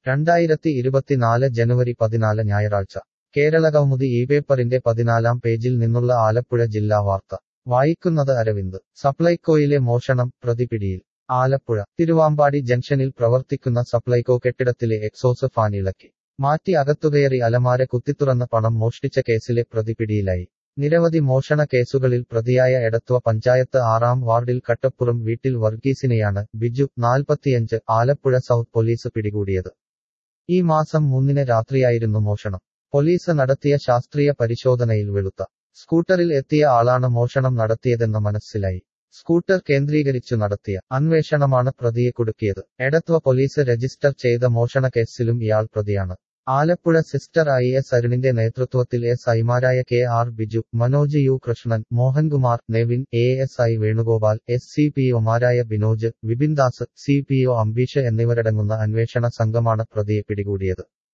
രണ്ടായിരത്തി ഇരുപത്തിനാല് ജനുവരി പതിനാല് ഞായറാഴ്ച കേരളകൗമുദി ഈ പേപ്പറിന്റെ പതിനാലാം പേജിൽ നിന്നുള്ള ആലപ്പുഴ ജില്ലാ വാർത്ത വായിക്കുന്നത് അരവിന്ദ് സപ്ലൈകോയിലെ മോഷണം പ്രതിപിടിയിൽ ആലപ്പുഴ തിരുവാമ്പാടി ജംഗ്ഷനിൽ പ്രവർത്തിക്കുന്ന സപ്ലൈകോ കെട്ടിടത്തിലെ എക്സോസ് ഫാൻ ഇളക്കി മാറ്റി അകത്തുകയറി അലമാര കുത്തിത്തുറന്ന് പണം മോഷ്ടിച്ച കേസിലെ പ്രതിപിടിയിലായി നിരവധി മോഷണ കേസുകളിൽ പ്രതിയായ എടത്വ പഞ്ചായത്ത് ആറാം വാർഡിൽ കട്ടപ്പുറം വീട്ടിൽ വർഗീസിനെയാണ് ബിജു നാൽപ്പത്തിയഞ്ച് ആലപ്പുഴ സൗത്ത് പോലീസ് പിടികൂടിയത് ഈ മാസം മൂന്നിന് രാത്രിയായിരുന്നു മോഷണം പോലീസ് നടത്തിയ ശാസ്ത്രീയ പരിശോധനയിൽ വെളുത്ത സ്കൂട്ടറിൽ എത്തിയ ആളാണ് മോഷണം നടത്തിയതെന്ന് മനസ്സിലായി സ്കൂട്ടർ കേന്ദ്രീകരിച്ചു നടത്തിയ അന്വേഷണമാണ് പ്രതിയെ കുടുക്കിയത് എടത്വ പോലീസ് രജിസ്റ്റർ ചെയ്ത മോഷണ കേസിലും ഇയാൾ പ്രതിയാണ് ആലപ്പുഴ സിസ്റ്റർ ഐ എസ് അരുണിന്റെ നേതൃത്വത്തിൽ എസ് ഐമാരായ K R Biju Manoj U Krishnan Mohankumar Nevin A S I Venugopal S C P ഒമാരായ Binoj Vipindas C P O Ambeesh എന്നിവരടങ്ങുന്ന അന്വേഷണ സംഘമാണ് പ്രതിയെ പിടികൂടിയത്